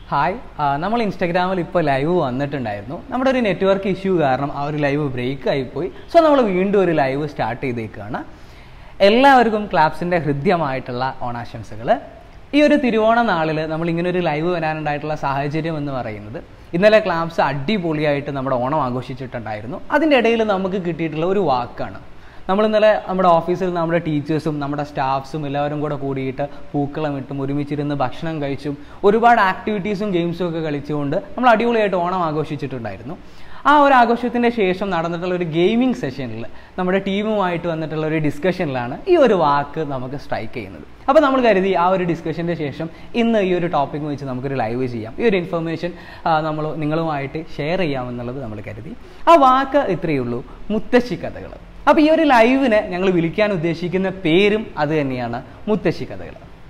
hi ആ, നമ്മൾ ഇൻസ്റ്റാഗ്രാമിൽ ഇപ്പോൾ ലൈവ് വന്നിട്ടുണ്ടായിരുന്നു നമ്മുടെ ഒരു നെറ്റ്വർക്ക് ഇഷ്യൂ കാരണം ആ ഒരു ലൈവ് ബ്രേക്ക് ആയിപ്പോയി സോ നമ്മൾ വീണ്ടും ഒരു ലൈവ് സ്റ്റാർട്ട് ചെയ്തേക്കാണ് എല്ലാവർക്കും ക്ലാപ്സിൻ്റെ ഹൃദ്യമായിട്ടുള്ള ഓണാശംസകൾ ഈ ഒരു തിരുവോണ നാളിൽ നമ്മൾ ഇങ്ങനെ ഒരു ലൈവ് വരാനുണ്ടായിട്ടുള്ള സാഹചര്യം എന്ന് പറയുന്നത് ഇന്നലെ ക്ലാപ്സ് അടിപൊളിയായിട്ട് നമ്മുടെ ഓണം ആഘോഷിച്ചിട്ടുണ്ടായിരുന്നു അതിൻ്റെ ഇടയിൽ നമുക്ക് കിട്ടിയിട്ടുള്ള ഒരു വാക്കാണ് നമ്മൾ ഇന്നലെ നമ്മുടെ ഓഫീസിൽ നമ്മുടെ ടീച്ചേഴ്സും നമ്മുടെ സ്റ്റാഫ്സും എല്ലാവരും കൂടെ കൂടിയിട്ട് പൂക്കളം ഇട്ടും ഒരുമിച്ചിരുന്ന് ഭക്ഷണം കഴിച്ചും ഒരുപാട് ആക്ടിവിറ്റീസും ഗെയിംസും ഒക്കെ കളിച്ചുകൊണ്ട് നമ്മൾ അടിപൊളിയായിട്ട് ഓണം ആഘോഷിച്ചിട്ടുണ്ടായിരുന്നു ആ ഒരു ആഘോഷത്തിൻ്റെ ശേഷം നടന്നിട്ടുള്ള ഒരു ഗെയിമിംഗ് സെഷനിൽ നമ്മുടെ ടീമുമായിട്ട് വന്നിട്ടുള്ള ഒരു ഡിസ്കഷനിലാണ് ഈ ഒരു വാക്ക് നമുക്ക് സ്ട്രൈക്ക് ചെയ്യുന്നത് അപ്പോൾ നമ്മൾ കരുതി ആ ഒരു ഡിസ്കഷൻ്റെ ശേഷം ഇന്ന് ഈ ഒരു ടോപ്പിക് വെച്ച് നമുക്കൊരു ലൈവ് ചെയ്യാം ഈ ഒരു ഇൻഫർമേഷൻ നമ്മൾ നിങ്ങളുമായിട്ട് ഷെയർ ചെയ്യാമെന്നുള്ളത് നമ്മൾ കരുതി ആ വാക്ക് ഇത്രയേ ഉള്ളൂ മുത്തശ്ശി കഥകൾ അപ്പോൾ ഈ ഒരു ലൈവിന് ഞങ്ങൾ വിളിക്കാൻ ഉദ്ദേശിക്കുന്ന പേരും അത് തന്നെയാണ് മുത്തശ്ശി കഥകൾ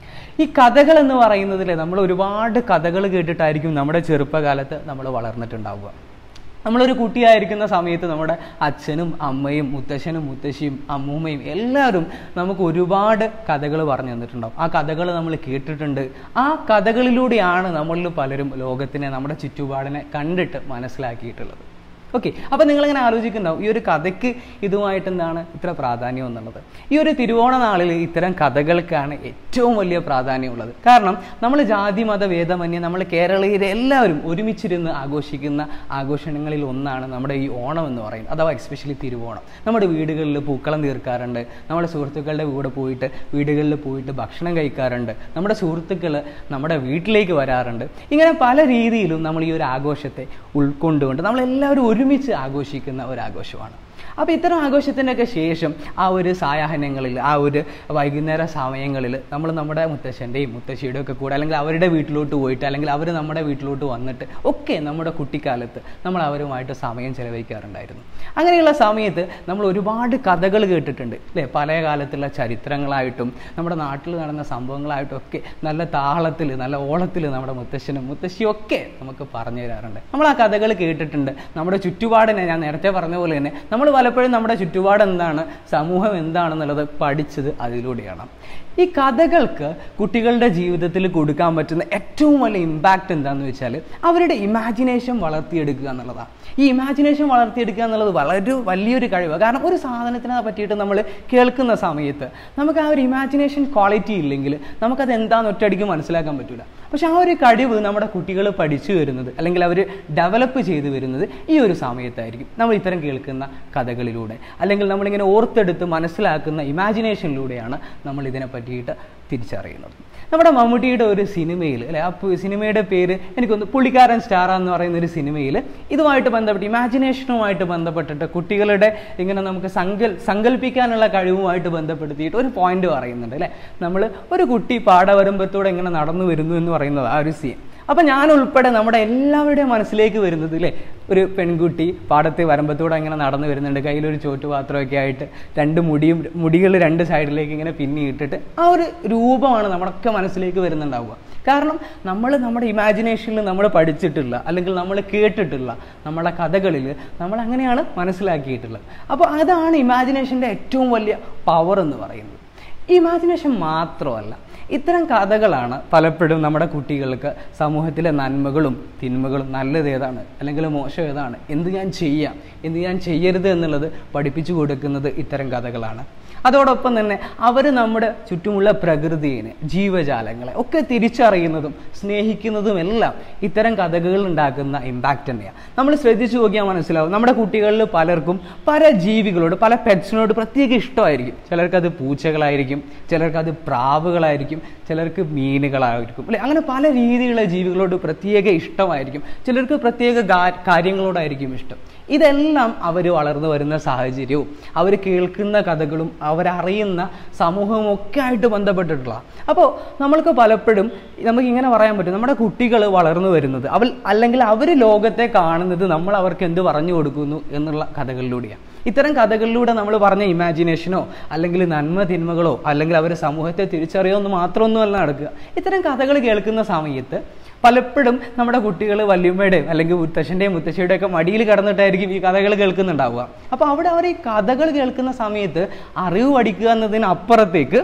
ഈ കഥകൾ എന്ന് പറയുന്നതിൽ നമ്മൾ ഒരുപാട് കഥകൾ കേട്ടിട്ടായിരിക്കും നമ്മുടെ ചെറുപ്പകാലത്ത് നമ്മൾ വളർന്നിട്ടുണ്ടാവുക നമ്മളൊരു കുട്ടിയായിരിക്കുന്ന സമയത്ത് നമ്മുടെ അച്ഛനും അമ്മയും മുത്തശ്ശനും മുത്തശ്ശിയും അമ്മൂമ്മയും എല്ലാവരും നമുക്ക് ഒരുപാട് കഥകൾ പറഞ്ഞു തന്നിട്ടുണ്ടാവും ആ കഥകൾ നമ്മൾ കേട്ടിട്ടുണ്ട് ആ കഥകളിലൂടെയാണ് നമ്മളിൽ പലരും ലോകത്തിനെ നമ്മുടെ ചുറ്റുപാടിനെ കണ്ടിട്ട് മനസ്സിലാക്കിയിട്ടുള്ളത് ഓക്കെ അപ്പോൾ നിങ്ങളിങ്ങനെ ആലോചിക്കുന്നുണ്ടാവും ഈ ഒരു കഥയ്ക്ക് ഇതുമായിട്ട് എന്താണ് ഇത്ര പ്രാധാന്യം എന്നുള്ളത് ഈ ഒരു തിരുവോണ നാളിൽ ഇത്തരം കഥകൾക്കാണ് ഏറ്റവും വലിയ പ്രാധാന്യമുള്ളത് കാരണം നമ്മൾ ജാതി മത ഭേദമന്യേ നമ്മൾ കേരളീയരെ എല്ലാവരും ഒരുമിച്ചിരുന്ന് ആഘോഷിക്കുന്ന ആഘോഷങ്ങളിൽ ഒന്നാണ് നമ്മുടെ ഈ ഓണം എന്ന് പറയുന്നത് അഥവാ എക്സ്പെഷ്യലി തിരുവോണം നമ്മുടെ വീടുകളിൽ പൂക്കളം തീർക്കാറുണ്ട് നമ്മുടെ സുഹൃത്തുക്കളുടെ കൂടെ പോയിട്ട് വീടുകളിൽ പോയിട്ട് ഭക്ഷണം കഴിക്കാറുണ്ട് നമ്മുടെ സുഹൃത്തുക്കൾ നമ്മുടെ വീട്ടിലേക്ക് വരാറുണ്ട് ഇങ്ങനെ പല രീതിയിലും നമ്മൾ ഈ ഒരു ആഘോഷത്തെ ഉൾക്കൊണ്ടുകൊണ്ട് നമ്മളെല്ലാവരും ഒരുമിച്ച് ആഘോഷിക്കുന്ന ഒരു ആഘോഷമാണ് അപ്പോൾ ഇത്തരം ആഘോഷത്തിനൊക്കെ ശേഷം ആ ഒരു സായാഹ്നങ്ങളിൽ ആ ഒരു വൈകുന്നേര സമയങ്ങളിൽ നമ്മൾ നമ്മുടെ മുത്തശ്ശൻ്റെയും മുത്തശ്ശിയുടെയും ഒക്കെ കൂടെ അല്ലെങ്കിൽ അവരുടെ വീട്ടിലോട്ട് പോയിട്ട് അല്ലെങ്കിൽ അവർ നമ്മുടെ വീട്ടിലോട്ട് വന്നിട്ട് ഒക്കെ നമ്മുടെ കുട്ടിക്കാലത്ത് നമ്മൾ അവരുമായിട്ട് സമയം ചെലവഴിക്കാറുണ്ടായിരുന്നു അങ്ങനെയുള്ള സമയത്ത് നമ്മൾ ഒരുപാട് കഥകൾ കേട്ടിട്ടുണ്ട് അല്ലേ പല കാലത്തുള്ള ചരിത്രങ്ങളായിട്ടും നമ്മുടെ നാട്ടിൽ നടന്ന സംഭവങ്ങളായിട്ടും ഒക്കെ നല്ല താളത്തിൽ നല്ല ഓളത്തിൽ നമ്മുടെ മുത്തശ്ശനും മുത്തശ്ശിയും ഒക്കെ നമുക്ക് പറഞ്ഞു തരാറുണ്ട് നമ്മൾ ആ കഥകൾ കേട്ടിട്ടുണ്ട് നമ്മുടെ ചുറ്റുപാടിനെ ഞാൻ നേരത്തെ പറഞ്ഞ പോലെ തന്നെ നമ്മൾ പലപ്പോഴും നമ്മുടെ ചുറ്റുപാട് എന്താണ് സമൂഹം എന്താണെന്നുള്ളത് പഠിച്ചത് അതിലൂടെയാണ് ഈ കഥകൾക്ക് കുട്ടികളുടെ ജീവിതത്തിൽ കൊടുക്കാൻ പറ്റുന്ന ഏറ്റവും വലിയ ഇമ്പാക്റ്റ് എന്താണെന്ന് വെച്ചാൽ അവരുടെ ഇമാജിനേഷൻ വളർത്തിയെടുക്കുക എന്നുള്ളതാണ് ഈ ഇമാജിനേഷൻ വളർത്തിയെടുക്കുക എന്നുള്ളത് വളരെ വലിയൊരു കഴിവാണ് കാരണം ഒരു സാധനത്തിനെ പറ്റിയിട്ട് നമ്മൾ കേൾക്കുന്ന സമയത്ത് നമുക്ക് ആ ഒരു ഇമാജിനേഷൻ ക്വാളിറ്റി ഇല്ലെങ്കിൽ നമുക്കത് എന്താണെന്ന് ഒറ്റയടിക്ക് മനസ്സിലാക്കാൻ പറ്റില്ല പക്ഷെ ആ ഒരു കഴിവ് നമ്മുടെ കുട്ടികൾ പഠിച്ചു വരുന്നത് അല്ലെങ്കിൽ അവർ ഡെവലപ്പ് ചെയ്തു വരുന്നത് ഈ ഒരു സമയത്തായിരിക്കും നമ്മൾ ഇത്തരം കേൾക്കുന്ന കഥകളിലൂടെ അല്ലെങ്കിൽ നമ്മളിങ്ങനെ ഓർത്തെടുത്ത് മനസ്സിലാക്കുന്ന ഇമാജിനേഷനിലൂടെയാണ് നമ്മൾ ഇതിനെ പറ്റിയിട്ട് തിരിച്ചറിയുന്നത് നമ്മുടെ മമ്മൂട്ടിയുടെ ഒരു സിനിമയിൽ അല്ലെ ആ പു- സിനിമയുടെ പേര് എനിക്കൊന്ന് പുള്ളിക്കാരൻ സ്റ്റാർ എന്ന് പറയുന്ന ഒരു സിനിമയിൽ ഇതുമായിട്ട് ബന്ധപ്പെട്ട് ഇമാജിനേഷനുമായിട്ട് ബന്ധപ്പെട്ടിട്ട് കുട്ടികളുടെ ഇങ്ങനെ നമുക്ക് സങ്കൽ സങ്കല്പിക്കാനുള്ള കഴിവുമായിട്ട് ബന്ധപ്പെടുത്തിയിട്ട് ഒരു പോയിന്റ് പറയുന്നുണ്ട് അല്ലേ നമ്മൾ ഒരു കുട്ടി പാടവരമ്പത്തൂടെ ഇങ്ങനെ നടന്നു വരുന്നു എന്ന് പറയുന്നത് ആ ഒരു സീൻ അപ്പം ഞാൻ ഉൾപ്പെടെ നമ്മുടെ എല്ലാവരുടെയും മനസ്സിലേക്ക് വരുന്നത് അല്ലേ ഒരു പെൺകുട്ടി പാടത്തെ വരമ്പത്തൂടെ ഇങ്ങനെ നടന്നു വരുന്നുണ്ട് കയ്യിലൊരു ചോറ്റുപാത്രമൊക്കെ ആയിട്ട് രണ്ട് മുടിയും മുടികൾ രണ്ട് സൈഡിലേക്ക് ഇങ്ങനെ പിന്നിയിട്ടിട്ട് ആ ഒരു രൂപമാണ് നമ്മളൊക്കെ മനസ്സിലേക്ക് വരുന്നുണ്ടാവുക കാരണം നമ്മൾ നമ്മുടെ ഇമാജിനേഷനിൽ നമ്മൾ പഠിച്ചിട്ടില്ല അല്ലെങ്കിൽ നമ്മൾ കേട്ടിട്ടില്ല നമ്മളെ കഥകളിൽ നമ്മൾ അങ്ങനെയാണ് മനസ്സിലാക്കിയിട്ടുള്ളത് അപ്പോൾ അതാണ് ഇമാജിനേഷൻ്റെ ഏറ്റവും വലിയ പവർ എന്ന് പറയുന്നത് ഇമാജിനേഷൻ മാത്രമല്ല ഇത്തരം കഥകളാണ് പലപ്പോഴും നമ്മുടെ കുട്ടികൾക്ക് സമൂഹത്തിലെ നന്മകളും തിന്മകളും നല്ലത് ഏതാണ് അല്ലെങ്കിൽ മോശം ഏതാണ് എന്ത് ഞാൻ ചെയ്യാം എന്ത് ഞാൻ ചെയ്യരുത് എന്നുള്ളത് പഠിപ്പിച്ചു കൊടുക്കുന്നത് ഇത്തരം കഥകളാണ് അതോടൊപ്പം തന്നെ അവർ നമ്മുടെ ചുറ്റുമുള്ള പ്രകൃതിയെ ജീവജാലങ്ങളെ ഒക്കെ തിരിച്ചറിയുന്നതും സ്നേഹിക്കുന്നതും എല്ലാം ഇത്തരം കഥകൾ ഉണ്ടാക്കുന്ന ഇമ്പാക്റ്റ് തന്നെയാണ് നമ്മൾ ശ്രദ്ധിച്ചു നോക്കിയാൽ മനസ്സിലാവും നമ്മുടെ കുട്ടികളിൽ പലർക്കും പല ജീവികളോട് പല പെറ്റ്സിനോട് പ്രത്യേക ഇഷ്ടമായിരിക്കും ചിലർക്കത് പൂച്ചകളായിരിക്കും ചിലർക്കത് പ്രാവുകളായിരിക്കും ചിലർക്ക് മീനുകളായിരിക്കും അല്ലെ അങ്ങനെ പല രീതിയിലുള്ള ജീവികളോട് പ്രത്യേക ഇഷ്ടമായിരിക്കും ചിലർക്ക് പ്രത്യേക കാ- കാര്യങ്ങളോടായിരിക്കും ഇഷ്ടം ഇതെല്ലാം അവർ വളർന്നു വരുന്ന സാഹചര്യവും അവർ കേൾക്കുന്ന കഥകളും അവരറിയുന്ന സമൂഹവും ഒക്കെ ആയിട്ട് ബന്ധപ്പെട്ടിട്ടുള്ള അപ്പോൾ നമ്മൾക്ക് പലപ്പോഴും നമുക്ക് ഇങ്ങനെ പറയാൻ പറ്റും നമ്മുടെ കുട്ടികൾ വളർന്നു വരുന്നത് അവൾ അല്ലെങ്കിൽ അവർ ലോകത്തെ കാണുന്നത് നമ്മൾ അവർക്ക് എന്ത് പറഞ്ഞു കൊടുക്കുന്നു എന്നുള്ള കഥകളിലൂടെയാണ് ഇത്തരം കഥകളിലൂടെ നമ്മൾ പറഞ്ഞ ഇമാജിനേഷനോ അല്ലെങ്കിൽ നന്മ തിന്മകളോ അല്ലെങ്കിൽ അവർ സമൂഹത്തെ തിരിച്ചറിയോ എന്ന് മാത്രമൊന്നുമല്ല നടക്കുക ഇത്തരം കഥകൾ കേൾക്കുന്ന സമയത്ത് പലപ്പോഴും നമ്മുടെ കുട്ടികൾ വല്യമ്മയുടെയും അല്ലെങ്കിൽ മുത്തശ്ശൻ്റെയും മുത്തശ്ശിയുടെയും ഒക്കെ മടിയിൽ കിടന്നിട്ടായിരിക്കും ഈ കഥകൾ കേൾക്കുന്നുണ്ടാവുക അപ്പോൾ അവിടെ അവർ ഈ കഥകൾ കേൾക്കുന്ന സമയത്ത് അറിവ് പഠിക്കുക എന്നതിനപ്പുറത്തേക്ക്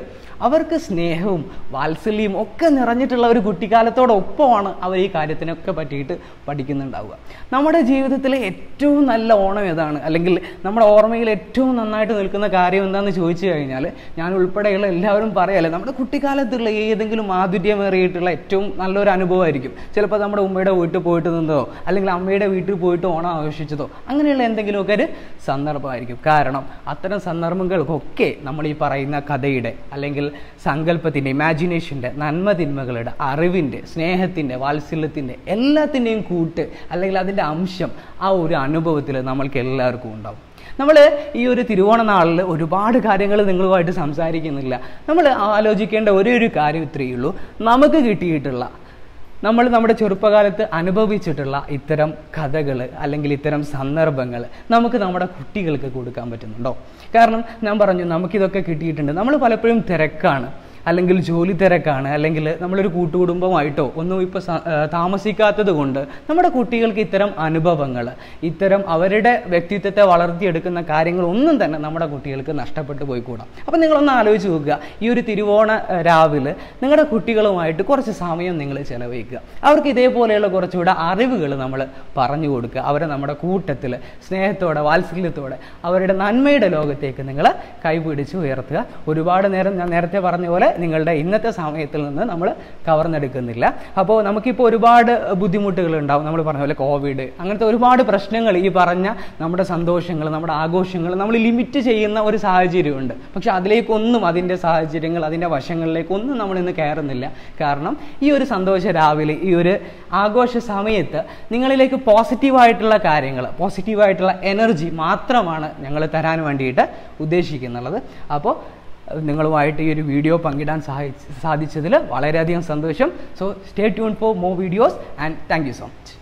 അവർക്ക് സ്നേഹവും വാത്സല്യവും ഒക്കെ നിറഞ്ഞിട്ടുള്ള ഒരു കുട്ടിക്കാലത്തോടൊപ്പമാണ് അവർ ഈ കാര്യത്തിനൊക്കെ പറ്റിയിട്ട് പഠിക്കുന്നുണ്ടാവുക നമ്മുടെ ജീവിതത്തിലെ ഏറ്റവും നല്ല ഓണം ഏതാണ് അല്ലെങ്കിൽ നമ്മുടെ ഓർമ്മയിൽ ഏറ്റവും നന്നായിട്ട് നിൽക്കുന്ന കാര്യം എന്താണെന്ന് ചോദിച്ചു കഴിഞ്ഞാൽ ഞാൻ ഉൾപ്പെടെയുള്ള എല്ലാവരും പറയല്ലേ നമ്മുടെ കുട്ടിക്കാലത്തുള്ള ഏതെങ്കിലും മാധുര്യമേറിയിട്ടുള്ള ഏറ്റവും നല്ലൊരു അനുഭവമായിരിക്കും ചിലപ്പോൾ നമ്മുടെ ഉമ്മയുടെ വീട്ടിൽ പോയിട്ട് നിന്നതോ അല്ലെങ്കിൽ അമ്മയുടെ വീട്ടിൽ പോയിട്ട് ഓണം ആഘോഷിച്ചതോ അങ്ങനെയുള്ള എന്തെങ്കിലുമൊക്കെ ഒരു സന്ദർഭമായിരിക്കും കാരണം അത്തരം സന്ദർഭങ്ങൾക്കൊക്കെ നമ്മൾ ഈ പറയുന്ന കഥയുടെ അല്ലെങ്കിൽ സങ്കല്പത്തിൻ്റെ ഇമാജിനേഷൻ്റെ നന്മ തിന്മകളുടെ അറിവിൻ്റെ സ്നേഹത്തിൻ്റെ വാത്സല്യത്തിൻ്റെ എല്ലാത്തിൻ്റെയും കൂട്ട് അല്ലെങ്കിൽ അതിൻ്റെ അംശം ആ ഒരു അനുഭവത്തിൽ നമ്മൾക്ക് എല്ലാവർക്കും ഉണ്ടാവും നമ്മൾ ഈ ഒരു തിരുവോണ നാളിൽ ഒരുപാട് കാര്യങ്ങൾ നിങ്ങളുമായിട്ട് സംസാരിക്കുന്നില്ല നമ്മൾ ആലോചിക്കേണ്ട ഒരേ ഒരു കാര്യം ഇത്രയേ ഉള്ളൂ നമുക്ക് കിട്ടിയിട്ടുള്ള നമ്മൾ നമ്മുടെ ചെറുപ്പകാലത്ത് അനുഭവിച്ചിട്ടുള്ള ഇത്തരം കഥകൾ അല്ലെങ്കിൽ ഇത്തരം സന്ദർഭങ്ങൾ നമുക്ക് നമ്മുടെ കുട്ടികൾക്ക് കൊടുക്കാൻ പറ്റുന്നുണ്ടോ കാരണം ഞാൻ പറഞ്ഞു നമുക്കിതൊക്കെ കിട്ടിയിട്ടുണ്ട് നമ്മൾ പലപ്പോഴും തിരക്കാണ് അല്ലെങ്കിൽ ജോലി തിരക്കാണ് അല്ലെങ്കിൽ നമ്മളൊരു കൂട്ടുകുടുംബമായിട്ടോ ഒന്നും ഇപ്പോൾ താമസിക്കാത്തത് കൊണ്ട് നമ്മുടെ കുട്ടികൾക്ക് ഇത്തരം അനുഭവങ്ങൾ ഇത്തരം അവരുടെ വ്യക്തിത്വത്തെ വളർത്തിയെടുക്കുന്ന കാര്യങ്ങൾ ഒന്നും തന്നെ നമ്മുടെ കുട്ടികൾക്ക് നഷ്ടപ്പെട്ടു പോയിക്കൂടാം അപ്പം നിങ്ങളൊന്ന് ആലോചിച്ച് നോക്കുക ഈ ഒരു തിരുവോണ ഏഹ്, രാവിലെ നിങ്ങളുടെ കുട്ടികളുമായിട്ട് കുറച്ച് സമയം നിങ്ങൾ ചെലവഴിക്കുക അവർക്ക് ഇതേപോലെയുള്ള കുറച്ചുകൂടെ അറിവുകൾ നമ്മൾ പറഞ്ഞു കൊടുക്കുക അവരെ നമ്മുടെ കൂട്ടത്തിൽ സ്നേഹത്തോടെ വാത്സല്യത്തോടെ അവരുടെ നന്മയുടെ ലോകത്തേക്ക് നിങ്ങൾ കൈപിടിച്ച് ഉയർത്തുക ഒരുപാട് നേരം ഞാൻ നേരത്തെ പറഞ്ഞ പോലെ നിങ്ങളുടെ ഇന്നത്തെ സമയത്തിൽ നിന്ന് നമ്മൾ കവർന്നെടുക്കുന്നില്ല അപ്പോൾ നമുക്കിപ്പോൾ ഒരുപാട് ബുദ്ധിമുട്ടുകൾ ഉണ്ടാവും നമ്മൾ പറഞ്ഞ പോലെ കോവിഡ് അങ്ങനത്തെ ഒരുപാട് പ്രശ്നങ്ങൾ ഈ പറഞ്ഞ നമ്മുടെ സന്തോഷങ്ങൾ നമ്മുടെ ആഘോഷങ്ങൾ നമ്മൾ ലിമിറ്റ് ചെയ്യുന്ന ഒരു സാഹചര്യമുണ്ട് പക്ഷെ അതിലേക്കൊന്നും അതിൻ്റെ സാഹചര്യങ്ങൾ അതിൻ്റെ വശങ്ങളിലേക്കൊന്നും നമ്മൾ ഇന്ന് കയറുന്നില്ല കാരണം ഈ ഒരു സന്തോഷ രാവിലെ ഈ ഒരു ആഘോഷ സമയത്ത് നിങ്ങളിലേക്ക് പോസിറ്റീവായിട്ടുള്ള കാര്യങ്ങൾ പോസിറ്റീവായിട്ടുള്ള എനർജി മാത്രമാണ് ഞങ്ങൾ തരാൻ വേണ്ടിയിട്ട് ഉദ്ദേശിക്കുന്നുള്ളത് അപ്പോൾ നിങ്ങളുമായിട്ട് ഈ ഒരു വീഡിയോ പങ്കിടാൻ സഹായി സാധിച്ചതിൽ വളരെയധികം സന്തോഷം so stay tuned for more videos and thank you so much